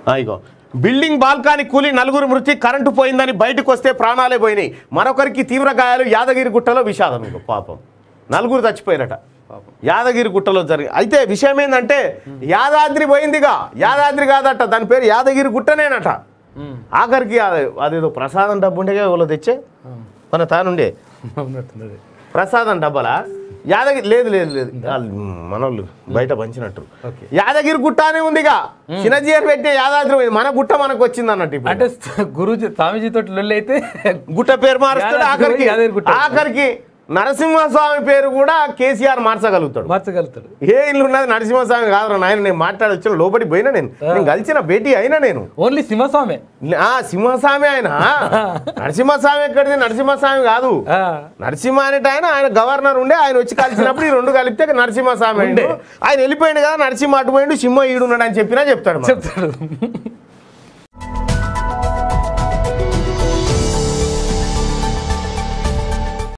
ఆ, ఇగో building balcony కూలి నలుగురు మృతి కరెంటు పోయిందని బయటకు వస్తే ప్రాణాలే పోయినాయి మరొకరికి తీవ్ర గాయాలు యాదగిరి గుట్టలో విషాదం ఇగో పాపం నలుగురు చచ్చిపోయారట యాదగిరి గుట్టలో జరిగి అయితే విషయం ఏంటంటే యాదాద్రి పోయిందిగా యాదాద్రి కాదట దాని పేరు యాదగిరి గుట్టనేనట ఉమ్. ఆఖరికి అది- అదేదో ప్రసాదం డబ్బు ఉండేగా ఎవరో తెచ్చే మన తానుండే ఉన్నట్టున్నది ప్రసాదం డబ్బలా యాదగిరి లేదు లేదు లేదు వాళ్ళు మనోళ్ళు బయట పంచినట్టు ఓకే. యాదగిరి గుట్ట అనే ఉందిగా చిన్నజీఆర్ పెట్టే యాదాద్రి పోయింది. మన గుట్ట మనకు వచ్చింది అన్నట్టు ఇప్పుడు. అంటే గురుజీ స్వామీజీ తోటి లొల్లి అయితే గుట్ట పేరు మారుస్తాడు యాదాద్రి ఆఖరికి యాదగిరి గుట్ట. ఆఖరికి నరసింహస్వామి పేరు కూడా కేసీఆర్ మార్చగలుగుతాడు మార్చగలుగుతాడు ఏ ఇల్లు ఉన్నది నరసింహస్వామి కాదు నాయన నేను మాట్లాడి వచ్చిన లోపలికి పోయినా నేను నేను కలిసిన భేటీ అయినా నేను ఓన్లీ సింహస్వామి ఆ సింహస్వామి ఆయన నరసింహస్వామి ఎక్కడిది నరసింహస్వామి కాదు ఆ, నరసింహ అనేట ఆయన ఆయన గవర్నర్ ఉండే ఆయన వచ్చి కలిసినప్పుడు ఈ రెండు కలిపితే నరసింహస్వామి అయిండు ఆయన వెళ్ళిపోయిండు కదా నరసింహ అటు పోయిండు సింహ ఈడు ఉన్నాడు అని చెప్పినా చెప్తాడు మరి. చెప్తాడు